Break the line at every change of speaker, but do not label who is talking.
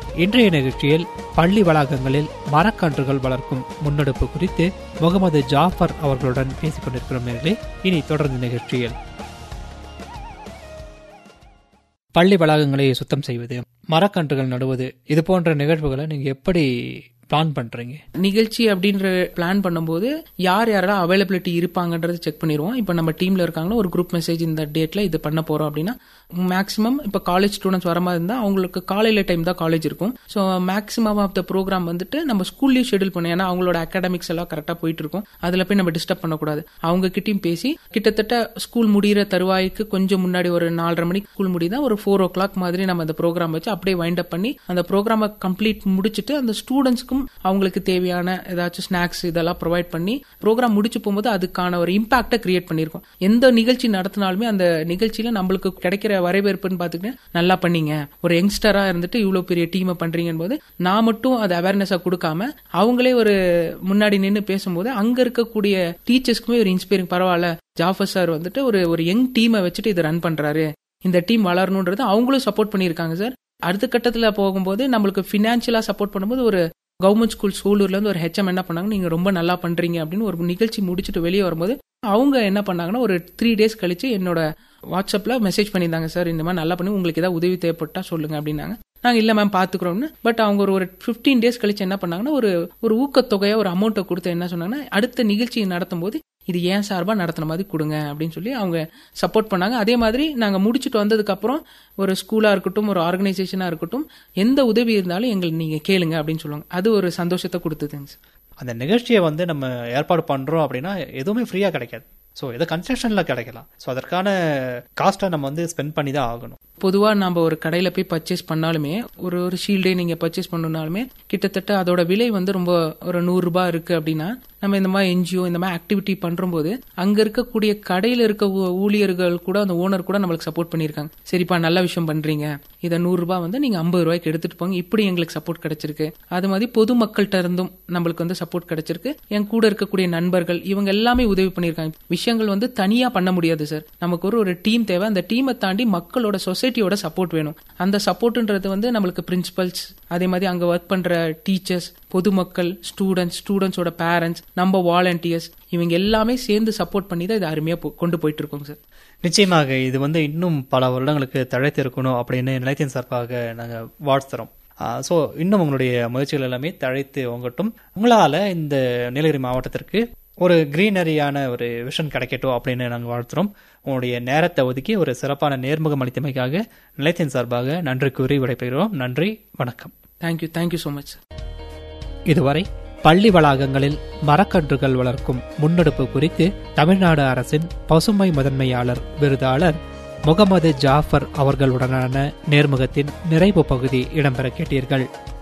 இன்றைய நிகழ்ச்சியில் பள்ளி வளாகங்களில் மரக்கன்றுகள் வளர்க்கும் முன்னெடுப்பு குறித்து முகமது ஜாஃபர் அவர்களுடன் பேசிக் கொண்டிருக்கிறோம் நேர்களே இனி தொடர்ந்து நிகழ்ச்சியில் பள்ளி வளாகங்களை சுத்தம் செய்வது மரக்கன்றுகள் நடுவது இது போன்ற நிகழ்வுகளை நீங்க எப்படி பிளான் பண்றீங்க
நிகழ்ச்சி அப்படின்ற பிளான் பண்ணும்போது யார் யாரெல்லாம் அவைலபிலிட்டி இருப்பாங்கன்றதை செக் பண்ணிடுவோம் இப்போ நம்ம டீம்ல இருக்காங்கன்னா ஒரு குரூப் மெசேஜ் இந்த டேட்ல இது பண்ண போறோம் அப்படின்னா மேக்ஸிமம் இப்போ காலேஜ் ஸ்டூடெண்ட்ஸ் வர மாதிரி இருந்தால் அவங்களுக்கு காலையில டைம் தான் காலேஜ் இருக்கும் so maximum of the program வந்துட்டு நம்ம ஸ்கூல்லயே ஷெடியூல் பண்ணுவோம் ஏன்னா அவங்களோட அகாடமிக்ஸ் எல்லாம் கரெக்டாக போயிட்டு இருக்கும் அதில் போய் நம்ம டிஸ்டர்ப் பண்ணக்கூடாது அவங்க கிட்டயும் பேசி கிட்டத்தட்ட ஸ்கூல் முடிகிற தருவாய்க்கு கொஞ்சம் முன்னாடி ஒரு நாலரை மணிக்கு ஸ்கூல் முடியுதா ஒரு ஃபோர் ஓ கிளாக் மாதிரி நம்ம அந்த ப்ரோக்ராம் வச்சு அப்படியே வைண்ட் அப் பண்ணி அந்த ப்ரோக்ராமை கம்ப்ளீட் முடிச்சுட்டு அந்த ஸ்டூடெண்ட்ஸ்க்கும் அவங்களுக்கு தேவையான ஏதாச்சும் ஸ்நாக்ஸ் இதெல்லாம் ப்ரொவைட் பண்ணி ப்ரோக்ராம் முடிச்சு போகும்போது அதுக்கான ஒரு இம்பாக்டை கிரியேட் பண்ணியிருக்கோம் எந்த நிகழ்ச்சி நடத்தினாலுமே அந்த நிகழ்ச்சியில நம்மளுக்கு கிடைக்கிற வரவேற்புன்னு பார்த்துக்கிட்டு நல்லா பண்ணீங்க ஒரு யங்ஸ்டரா இருந்துட்டு இவ்வளவு பெரிய டீமை பண்றீங்கன்னு போது நான் மட்டும் அது அவேர்னஸா கொடுக்காம அவங்களே ஒரு முன்னாடி நின்று பேசும்போது அங்க இருக்கக்கூடிய டீச்சர்ஸ்க்குமே ஒரு இன்ஸ்பைரிங் பரவாயில்ல ஜாஃபர் சார் வந்துட்டு ஒரு ஒரு யங் டீமை வச்சுட்டு இதை ரன் பண்றாரு இந்த டீம் வளரணுன்றது அவங்களும் சப்போர்ட் பண்ணியிருக்காங்க சார் அடுத்த கட்டத்தில் போகும்போது நம்மளுக்கு ஃபினான்ஷியலா சப்போர்ட் பண்ணும்போது ஒரு கவர்மெண்ட் ஸ்கூல் சூலூர்ல இருந்து ஒரு ஹெச்எம் என்ன பண்ணாங்க நீங்க ரொம்ப நல்லா பண்றீங்க அப்படின்னு ஒரு நிகழ்ச்சி முடிச்சுட்டு வெளியே வரும்போது அவங்க என்ன பண்ணாங்கன்னா ஒரு த்ரீ டேஸ் கழிச்சு என்னோட வாட்ஸ்அப்ல மெசேஜ் பண்ணியிருந்தாங்க சார் இந்த மாதிரி நல்லா பண்ணி உங்களுக்கு ஏதாவது உதவி தேவைப்பட்டா சொல்லுங்க அப்படின்னாங்க நாங்கள் இல்லை மேம் பார்த்துக்குறோம்னு பட் அவங்க ஒரு ஒரு ஃபிஃப்டீன் டேஸ் கழிச்சு என்ன பண்ணாங்கன்னா ஒரு ஒரு ஊக்கத்தொகையை ஒரு அமௌண்ட்டை கொடுத்து என்ன சொன்னாங்கன்னா அடுத்த நிகழ்ச்சி நடத்தும் போது இது ஏன் சார்பாக நடத்தின மாதிரி கொடுங்க அப்படின்னு சொல்லி அவங்க சப்போர்ட் பண்ணாங்க அதே மாதிரி நாங்கள் முடிச்சுட்டு வந்ததுக்கு அப்புறம் ஒரு ஸ்கூலாக இருக்கட்டும் ஒரு ஆர்கனைசேஷனாக இருக்கட்டும் எந்த உதவி இருந்தாலும் எங்களுக்கு நீங்கள் கேளுங்க அப்படின்னு சொல்லுவாங்க அது ஒரு சந்தோஷத்தை கொடுத்ததுங்க சார்
அந்த நிகழ்ச்சியை வந்து நம்ம ஏற்பாடு பண்றோம் அப்படின்னா எதுவுமே ஃப்ரீயா கிடைக்காது ஸோ எதோ கன்ஸ்ட்ரக்ஷன்ல கிடைக்கலாம் ஸோ அதற்கான காஸ்ட்டை நம்ம வந்து ஸ்பெண்ட் பண்ணி தான் ஆகணும்
பொதுவா நம்ம ஒரு கடையில போய் பர்ச்சேஸ் பண்ணாலுமே ஒரு ஒரு ஷீல்டே நீங்க பர்ச்சேஸ் பண்ணனாலுமே கிட்டத்தட்ட அதோட விலை வந்து ரொம்ப ஒரு நூறு ரூபாய் இருக்கு அப்படின்னா நம்ம இந்த மாதிரி என்ஜிஓ இந்த மாதிரி ஆக்டிவிட்டி பண்றபோது அங்க இருக்கக்கூடிய கடையில இருக்க ஊ- ஊழியர்கள் கூட அந்த ஓனர் கூட நம்மளுக்கு சப்போர்ட் பண்ணிருக்காங்க சரிப்பா நல்ல விஷயம் பண்றீங்க இதை நூறு ரூபாய் வந்து நீங்க ஐம்பது ரூபாய்க்கு எடுத்துட்டு போங்க இப்படி எங்களுக்கு சப்போர்ட் கிடைச்சிருக்கு அது மாதிரி பொதுமக்கள்கிட்ட இருந்தும் நம்மளுக்கு வந்து சப்போர்ட் கிடைச்சிருக்கு என் கூட இருக்கக்கூடிய நண்பர்கள் இவங்க எல்லாமே உதவி பண்ணிருக்காங்க விஷயங்கள் வந்து தனியா பண்ண முடியாது சார் நமக்கு ஒரு ஒரு டீம் தேவை அந்த டீமை தாண்டி மக்களோட சொசைட்டியோட சப்போர்ட் வேணும் அந்த சப்போர்ட்ன்றது வந்து நம்மளுக்கு பிரின்சிபல்ஸ் அதே மாதிரி அங்க ஒர்க் பண்ற டீச்சர்ஸ் பொதுமக்கள் ஸ்டூடெண்ட்ஸ் ஸ்டூடெண்ட்ஸோட பேரண்ட்ஸ் நம்ம வாலண்டியர்ஸ் இவங்க எல்லாமே சேர்ந்து சப்போர்ட் பண்ணி தான் இது அருமையா போ- கொண்டு போயிட்டு இருக்கோங்க சார்
நிச்சயமாக இது வந்து இன்னும் பல வருடங்களுக்கு தழைத்திருக்கணும் அப்படின்னு நிலையத்தின் சார்பாக நாங்கள் வாழ்த்துறோம் ஸோ இன்னும் உங்களுடைய முயற்சிகள் எல்லாமே தழைத்து ஓங்கட்டும் உங்களால் இந்த நீலகிரி மாவட்டத்திற்கு ஒரு கிரீனரியான ஒரு விஷன் கிடைக்கட்டும் அப்படின்னு நாங்கள் வாழ்த்துறோம் உங்களுடைய நேரத்தை ஒதுக்கி ஒரு சிறப்பான நேர்முகம் அளித்தமைக்காக நிலையத்தின் சார்பாக நன்றி கூறி விடைபெறுகிறோம் நன்றி வணக்கம்
thank you thank you so much sir
இதுவரை பள்ளி வளாகங்களில் மரக்கன்றுகள் வளர்க்கும் முன்னெடுப்பு குறித்து தமிழ்நாடு அரசின் பசுமை முதன்மையாளர் விருதாளர் முகமது ஜாஃபர் அவர்களுடனான நேர்முகத்தின் நிறைவு பகுதி இடம்பெற கேட்டீர்கள்